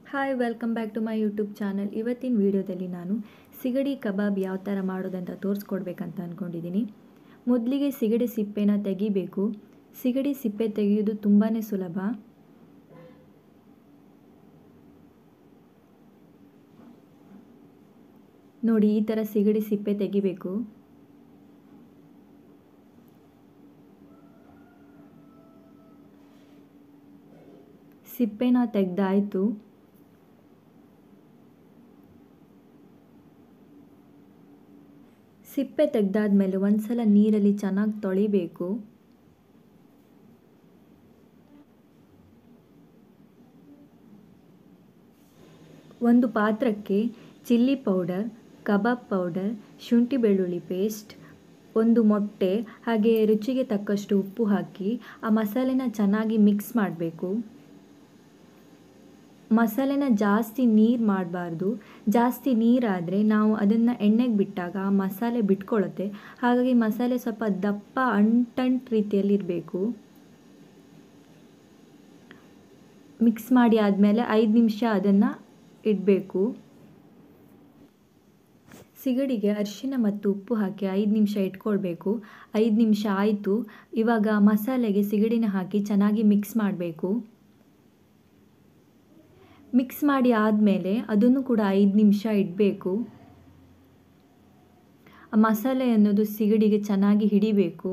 hi welcome back to my YouTube channel ಇವತ್ತಿನ ವಿಡಿಯೋದಲ್ಲಿ ನಾನು ಸಿಗಡಿ ಕಬಾಬ್ ಯಾವ ಥರ ಮಾಡೋದಂತ ತೋರಿಸ್ಕೊಡ್ಬೇಕಂತ ಅಂದ್ಕೊಂಡಿದ್ದೀನಿ ಮೊದಲಿಗೆ ಸಿಗಡಿ ಸಿಪ್ಪೆನ ತೆಗಿಬೇಕು ಸಿಗಡಿ ಸಿಪ್ಪೆ ತೆಗೆಯೋದು ತುಂಬಾ ಸುಲಭ ನೋಡಿ ಈ ಥರ ಸಿಗಡಿ ಸಿಪ್ಪೆ ತೆಗಿಬೇಕು ಸಿಪ್ಪೆನ ತೆಗೆದಾಯಿತು ಸಿಪ್ಪೆ ತೆಗೆದಾದ್ಮೇಲೆ ಒಂದ್ಸಲ ನೀರಲ್ಲಿ ಚೆನ್ನಾಗಿ ತೊಳಿಬೇಕು ಒಂದು ಪಾತ್ರಕ್ಕೆ ಚಿಲ್ಲಿ ಪೌಡರ್ ಕಬಾಬ್ ಪೌಡರ್ ಶುಂಠಿ ಬೆಳ್ಳುಳ್ಳಿ ಪೇಸ್ಟ್ ಒಂದು ಮೊಟ್ಟೆ ಹಾಗೆ ರುಚಿಗೆ ತಕ್ಕಷ್ಟು ಉಪ್ಪು ಹಾಕಿ ಆ ಮಸಾಲೆನ ಚೆನ್ನಾಗಿ ಮಿಕ್ಸ್ ಮಾಡಬೇಕು ಮಸಾಲೆನ ಜಾಸ್ತಿ ನೀರು ಮಾಡಬಾರ್ದು ಜಾಸ್ತಿ ನೀರಾದರೆ ನಾವು ಅದನ್ನು ಎಣ್ಣೆಗೆ ಬಿಟ್ಟಾಗ ಆ ಮಸಾಲೆ ಬಿಟ್ಕೊಳ್ಳುತ್ತೆ ಹಾಗಾಗಿ ಮಸಾಲೆ ಸ್ವಲ್ಪ ದಪ್ಪ ಅಂಟಂಟು ರೀತಿಯಲ್ಲಿ ಇರಬೇಕು ಮಿಕ್ಸ್ ಮಾಡಿ ಆದಮೇಲೆ ಐದು ನಿಮಿಷ ಅದನ್ನು ಇಡಬೇಕು ಸಿಗಡಿಗೆ ಅರಿಶಿನ ಮತ್ತು ಉಪ್ಪು ಹಾಕಿ ಐದು ನಿಮಿಷ ಇಟ್ಕೊಳ್ಬೇಕು ಐದು ನಿಮಿಷ ಆಯಿತು ಇವಾಗ ಮಸಾಲೆಗೆ ಸಿಗಡಿನ ಹಾಕಿ ಚೆನ್ನಾಗಿ ಮಿಕ್ಸ್ ಮಾಡಬೇಕು ಮಿಕ್ಸ್ ಮಾಡಿ ಆದಮೇಲೆ ಅದನ್ನು ಕೂಡ ಐದು ನಿಮಿಷ ಇಡಬೇಕು ಆ ಮಸಾಲೆ ಅನ್ನೋದು ಸಿಗಡಿಗೆ ಚೆನ್ನಾಗಿ ಹಿಡಿಬೇಕು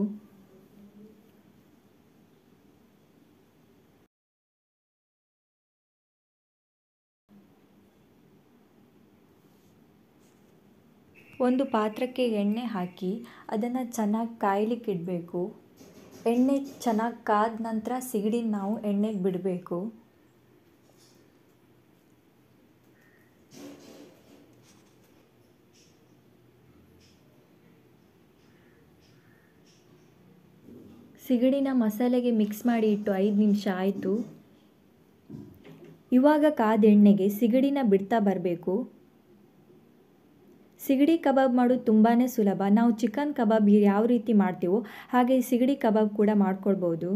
ಒಂದು ಪಾತ್ರಕ್ಕೆ ಎಣ್ಣೆ ಹಾಕಿ ಅದನ್ನು ಚೆನ್ನಾಗಿ ಕಾಯ್ಲಿಕ್ಕೆ ಇಡಬೇಕು ಎಣ್ಣೆ ಚೆನ್ನಾಗಿ ಕಾದ ನಂತರ ಸಿಗಡಿನ ನಾವು ಎಣ್ಣೆಗೆ ಬಿಡಬೇಕು ಸಿಗಡಿನ ಮಸಾಲೆಗೆ ಮಿಕ್ಸ್ ಮಾಡಿ ಇಟ್ಟು ಐದು ನಿಮಿಷ ಆಯಿತು ಇವಾಗ ಕಾದ ಎಣ್ಣೆಗೆ ಸಿಗಡಿನ ಬಿಡ್ತಾ ಬರಬೇಕು ಸಿಗಡಿ ಕಬಾಬ್ ಮಾಡೋದು ತುಂಬಾ ಸುಲಭ ನಾವು ಚಿಕನ್ ಕಬಾಬ್ ಯಾವ ರೀತಿ ಮಾಡ್ತೀವೋ ಹಾಗೆ ಸಿಗಡಿ ಕಬಾಬ್ ಕೂಡ ಮಾಡ್ಕೊಳ್ಬೋದು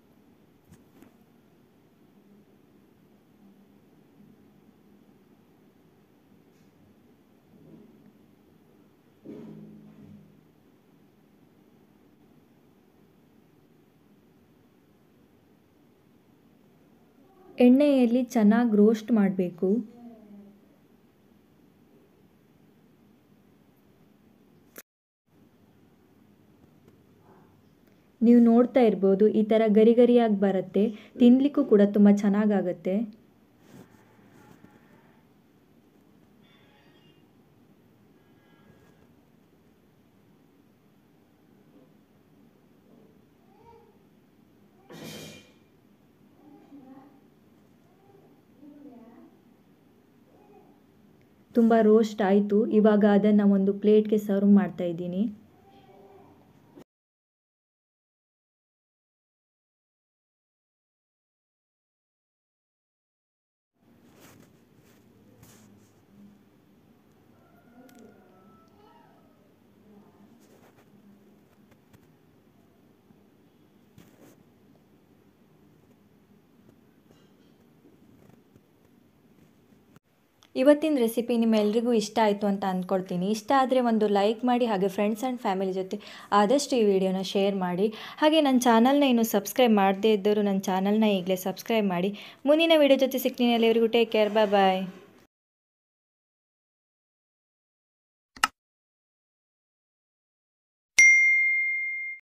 ಎಣ್ಣೆಯಲ್ಲಿ ಚೆನ್ನಾಗಿ ರೋಸ್ಟ್ ಮಾಡಬೇಕು ನೀವು ನೋಡ್ತಾ ಇರ್ಬೋದು ಈ ಥರ ಗರಿ ಗರಿಯಾಗಿ ಬರುತ್ತೆ ತಿನ್ನಲಿಕ್ಕೂ ಕೂಡ ತುಂಬ ಚೆನ್ನಾಗಾಗತ್ತೆ ತುಂಬ ರೋಸ್ಟ್ ಆಯಿತು ಇವಾಗ ಅದನ್ನು ಒಂದು ಪ್ಲೇಟ್ಗೆ ಸರ್ವ್ ಮಾಡ್ತಾ ಇದ್ದೀನಿ ಇವತ್ತಿನ ರೆಸಿಪಿ ನಿಮ್ಮೆಲ್ರಿಗೂ ಇಷ್ಟ ಆಯಿತು ಅಂತ ಅಂದ್ಕೊಳ್ತೀನಿ ಇಷ್ಟ ಆದರೆ ಒಂದು ಲೈಕ್ ಮಾಡಿ ಹಾಗೆ ಫ್ರೆಂಡ್ಸ್ ಆ್ಯಂಡ್ ಫ್ಯಾಮಿಲಿ ಜೊತೆ ಆದಷ್ಟು ಈ ವಿಡಿಯೋನ ಶೇರ್ ಮಾಡಿ ಹಾಗೆ ನನ್ನ ಚಾನಲ್ನ ಇನ್ನೂ ಸಬ್ಸ್ಕ್ರೈಬ್ ಮಾಡದೇ ಇದ್ದರೂ ನನ್ನ ಚಾನಲ್ನ ಈಗಲೇ ಸಬ್ಸ್ಕ್ರೈಬ್ ಮಾಡಿ ಮುಂದಿನ ವಿಡಿಯೋ ಜೊತೆ ಸಿಗ್ತೀನಿ ಎಲ್ಲರಿಗೂ ಟೇಕ್ ಕೇರ್ ಬಾಯ್ ಬಾಯ್